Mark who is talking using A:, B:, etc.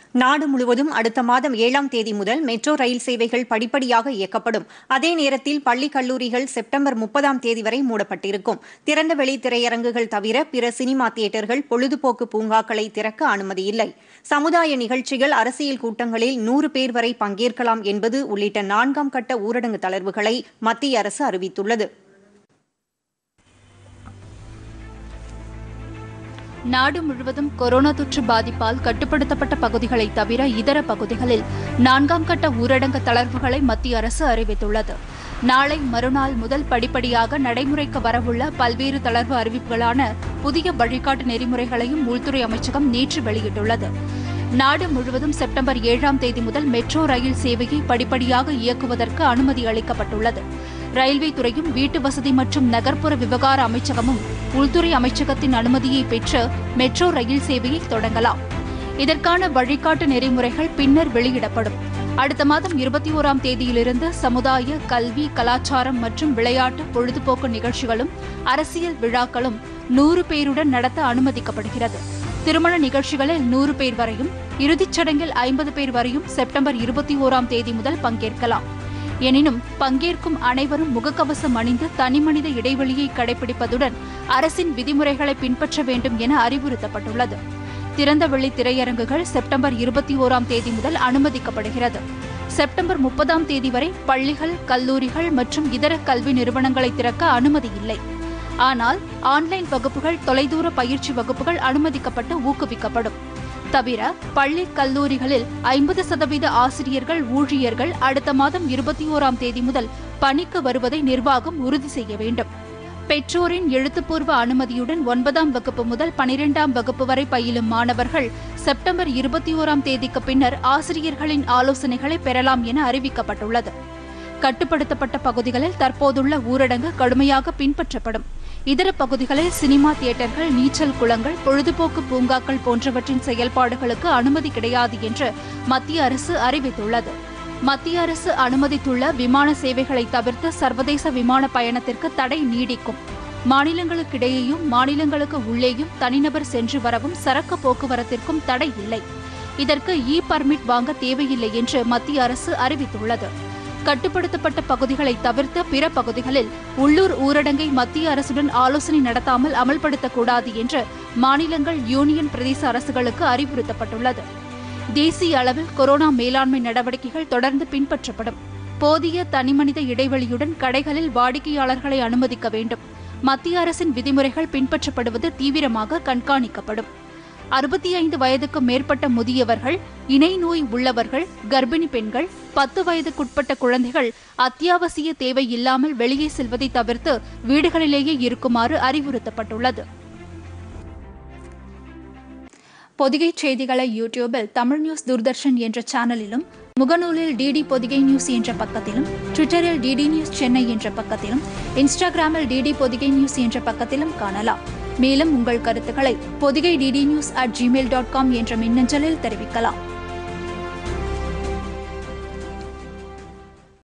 A: நாடு முழுவதும் அடுத்த மாதம் ஏழாம் தேதி முதல் மெட்ரோ ரயில் சேவைகள் படிப்படியாக இயக்கப்படும் அதே நேரத்தில் பள்ளி கல்லூரிகள் செப்டம்பர் முப்பதாம் தேதி வரை மூடப்பட்டிருக்கும் திறந்தவெளி திரையரங்குகள் தவிர பிற சினிமா தியேட்டர்கள் பொழுதுபோக்கு பூங்காக்களை திறக்க அனுமதி இல்லை சமுதாய நிகழ்ச்சிகள் அரசியல் கூட்டங்களில் நூறு பேர் வரை பங்கேற்கலாம் என்பது உள்ளிட்ட நான்காம் கட்ட ஊரடங்கு தளர்வுகளை மத்திய அரசு அறிவித்துள்ளது
B: நாடு முழுவதும் கொரோனா தொற்று பாதிப்பால் கட்டுப்படுத்தப்பட்ட பகுதிகளை தவிர இதர பகுதிகளில் நான்காம் கட்ட ஊரடங்கு தளர்வுகளை மத்திய அரசு அறிவித்துள்ளது நாளை மறுநாள் முதல் படிப்படியாக நடைமுறைக்கு வரவுள்ள பல்வேறு தளர்வு அறிவிப்புகளான புதிய வழிகாட்டு நெறிமுறைகளையும் உள்துறை அமைச்சகம் நேற்று வெளியிட்டுள்ளது நாடு முழுவதும் செப்டம்பர் ஏழாம் தேதி முதல் மெட்ரோ ரயில் சேவையை படிப்படியாக இயக்குவதற்கு அனுமதி அளிக்கப்பட்டுள்ளது ரயில்வே துறையும் வீட்டு வசதி மற்றும் நகர்ப்புற விவகார அமைச்சகமும் உள்துறை அமைச்சகத்தின் அனுமதியை பெற்று மெட்ரோ ரயில் சேவையை தொடங்கலாம் இதற்கான வழிகாட்டு நெறிமுறைகள் பின்னர் வெளியிடப்படும் அடுத்த மாதம் இருபத்தி ஓராம் தேதியிலிருந்து சமுதாய கல்வி கலாச்சாரம் மற்றும் விளையாட்டு பொழுதுபோக்கு நிகழ்ச்சிகளும் அரசியல் விழாக்களும் நூறு பேருடன் நடத்த அனுமதிக்கப்படுகிறது திருமண நிகழ்ச்சிகளில் நூறு பேர் வரையும் இறுதிச் சடங்கில் ஐம்பது பேர் வரையும் செப்டம்பர் இருபத்தி ஓராம் தேதி முதல் பங்கேற்கலாம் எனினும் பங்கேற்கும் அனைவரும் முகக்கவசம் அணிந்து தனிமனித இடைவெளியை கடைபிடிப்பதுடன் அரசின் விதிமுறைகளை பின்பற்ற வேண்டும் என அறிவுறுத்தப்பட்டுள்ளது திறந்தவெளி திரையரங்குகள் செப்டம்பர் இருபத்தி ஓராம் தேதி முதல் அனுமதிக்கப்படுகிறது செப்டம்பர் முப்பதாம் தேதி வரை பள்ளிகள் கல்லூரிகள் மற்றும் இதர கல்வி நிறுவனங்களை திறக்க அனுமதி இல்லை ஆனால் ஆன்லைன் வகுப்புகள் தொலைதூர பயிற்சி வகுப்புகள் அனுமதிக்கப்பட்டு ஊக்குவிக்கப்படும் தவிர பள்ளி கல்லூரிகளில் ஐம்பது சதவீத ஆசிரியர்கள் ஊழியர்கள் அடுத்த மாதம் இருபத்தி ஓராம் தேதி முதல் பணிக்கு வருவதை நிர்வாகம் உறுதி செய்ய வேண்டும் பெற்றோரின் எழுத்துப்பூர்வ அனுமதியுடன் ஒன்பதாம் வகுப்பு முதல் பனிரெண்டாம் வகுப்பு வரை பயிலும் மாணவர்கள் செப்டம்பர் இருபத்தி ஓராம் தேதிக்கு பின்னர் ஆசிரியர்களின் ஆலோசனைகளை பெறலாம் என அறிவிக்கப்பட்டுள்ளது கட்டுப்படுத்தப்பட்ட பகுதிகளில் தற்போதுள்ள ஊரடங்கு கடுமையாக பின்பற்றப்படும் இதர பகுதிகளில் சினிமா தியேட்டர்கள் நீச்சல் குளங்கள் பொழுதுபோக்கு பூங்காக்கள் போன்றவற்றின் செயல்பாடுகளுக்கு அனுமதி கிடையாது என்று மத்திய அரசு அறிவித்துள்ளது மத்திய அரசு அனுமதித்துள்ள விமான சேவைகளை தவிர்த்து சர்வதேச விமான பயணத்திற்கு தடை நீடிக்கும் மாநிலங்களுக்கிடையேயும் மாநிலங்களுக்கு உள்ளேயும் தனிநபர் சென்று வரவும் சரக்கு போக்குவரத்திற்கும் தடை இல்லை இதற்கு இ பர்மிட் வாங்க தேவையில்லை என்று மத்திய அரசு அறிவித்துள்ளது கட்டுப்படுத்தப்பட்ட பகுதிகளை தவிர்த்த பிற பகுதிகளில் உள்ளூர் ஊரடங்கை மத்திய அரசுடன் ஆலோசனை நடத்தாமல் அமல்படுத்தக்கூடாது என்று மாநிலங்கள் யூனியன் பிரதேச அரசுகளுக்கு அறிவுறுத்தப்பட்டுள்ளது தேசிய அளவில் கொரோனா மேலாண்மை நடவடிக்கைகள் தொடர்ந்து பின்பற்றப்படும் போதிய தனிமனித இடைவெளியுடன் கடைகளில் வாடிக்கையாளர்களை அனுமதிக்க வேண்டும் மத்திய அரசின் விதிமுறைகள் பின்பற்றப்படுவது தீவிரமாக கண்காணிக்கப்படும் அறுபத்தி ஐந்து வயதுக்கு மேற்பட்ட முதியவர்கள் இணை நோய் உள்ளவர்கள் கர்ப்பிணி பெண்கள் பத்து வயதுக்குட்பட்ட குழந்தைகள் அத்தியாவசிய தேவை இல்லாமல் வெளியே செல்வதை தவிர்த்து வீடுகளிலேயே இருக்குமாறு அறிவுறுத்தப்பட்டுள்ளது பொதிகை செய்திகளை யூடியூபில் தமிழ் நியூஸ் தூர்தர்ஷன் என்ற சேனலிலும் முகநூலில் டிடி பொதிகை நியூஸ் என்ற பக்கத்திலும் ட்விட்டரில் டிடி நியூஸ் சென்னை என்ற பக்கத்திலும் இன்ஸ்டாகிராமில் டிடி பொதிகை நியூஸ் என்ற பக்கத்திலும் காணலாம் மேலும் உங்கள் கருத்துக்களை Podhigai DD news at Gmail dot com என்ற மின்னஞ்சலில் தெரிவிக்கலாம்